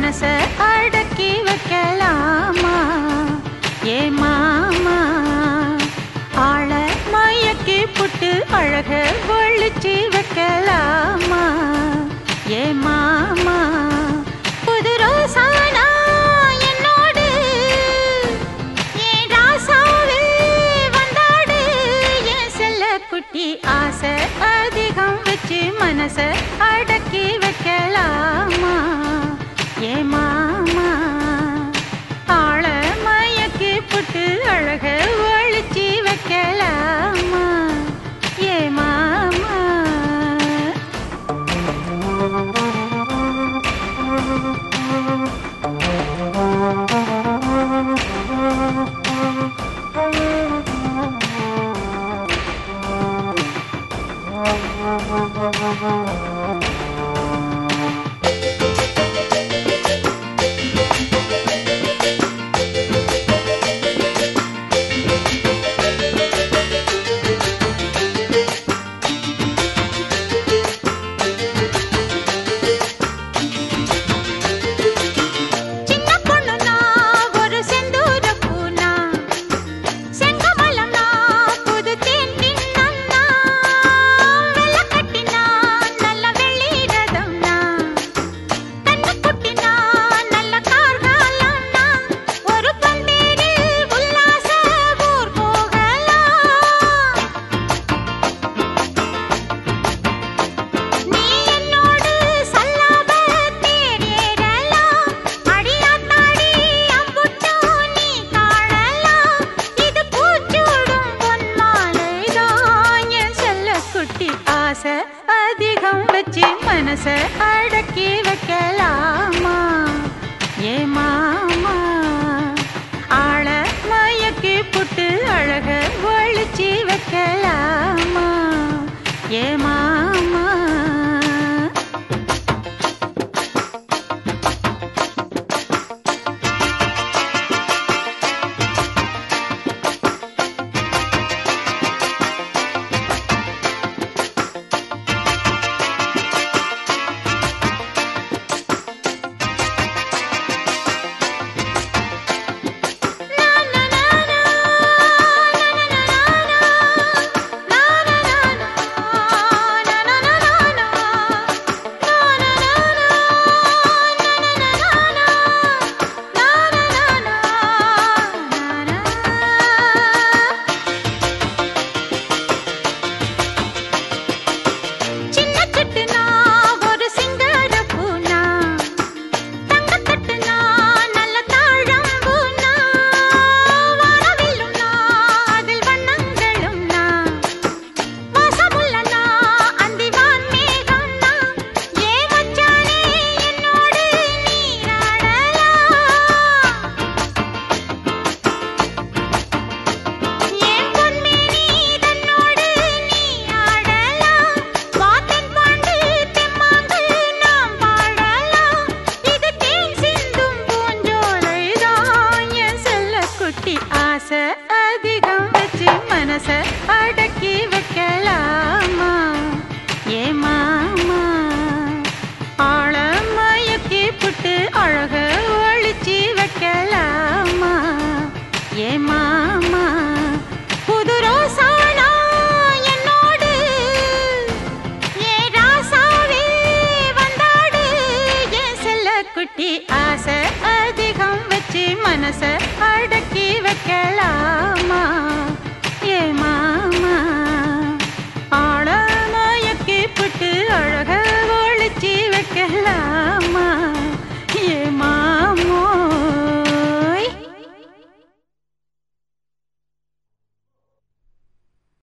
மனச அடக்கி வைக்கலாமா ஏ மாமா ஆள மயக்கி புட்டு அழக ஒழிச்சு வைக்கலாமா ஏ மாமா புது ரோசானா என்னோடு ஏன் ராசாவே வந்தாடு என் செல்ல குட்டி ஆசை அதிகம் வச்சு மனச அடக்கி வைக்கலாமா ஏ மாமா ஆள மயக்கி புட்டு அழக ஒழிச்சு வைக்கலாமா ஏ மாமா சின்ன பொண்ணுனா ஒரு செந்தூர பூனா செங்கமலம்னா புது தேன் கிண்ணம்னா வெள்ளை கட்டினா நல்ல வெள்ளி ரதம்னா கண்ணு குட்டினா நல்ல கார்காலம்னா ஒரு பந்தேரில் உல்லாச ஊர் போகலாம் நீ என்னோடு சல்லாப தேரேறலாம் அடியாத்தாடி அம்புட்டும் நீ காணலாம் இது பூச்சூடும் பொன்மாலைதான் என் செல்ல குட்டி ஆசை அதிகம் வச்சு மனச அடக்கி வைக்கலாமா ஏ மாமா ஆள மயக்கி புட்டு அழக ஒழிச்சு வைக்கலாமா ஏ மாமா சின்ன சிட்டுனா ஒரு சிங்கார பூனா தங்கத்தட்டுனா நல்ல தாழம்பூனா வானவில்லுனா அதில் வண்ணங்களும்னா வாசமுள்ளனா அந்திவான் மேகம்னா ஏ மச்சானே என்னோடு நீராடலாம் ஏன் பொன்மேனி தன்னோடு நீ ஆடலாம் வாத்தன் பாண்டு தெம்மாங்கு நாம் பாடலாம் இது தேன் சிந்தும் பூஞ்சோலைதான் என் செல்ல குட்டி ஆசை அதிகம் வச்சு மனச அடக்கி வைக்கலாமா ஏ மாமா ஆழ மயக்கி புட்டு அழக ஒழிச்சு வைக்கலாமா ஏ மாமா புது ரோசானா என்னோடு ஏ ராசாவே வந்தாடு என் செல்ல குட்டி ஆசை அதிகம் வச்சு மனச அடக்கி வைக்கலாம்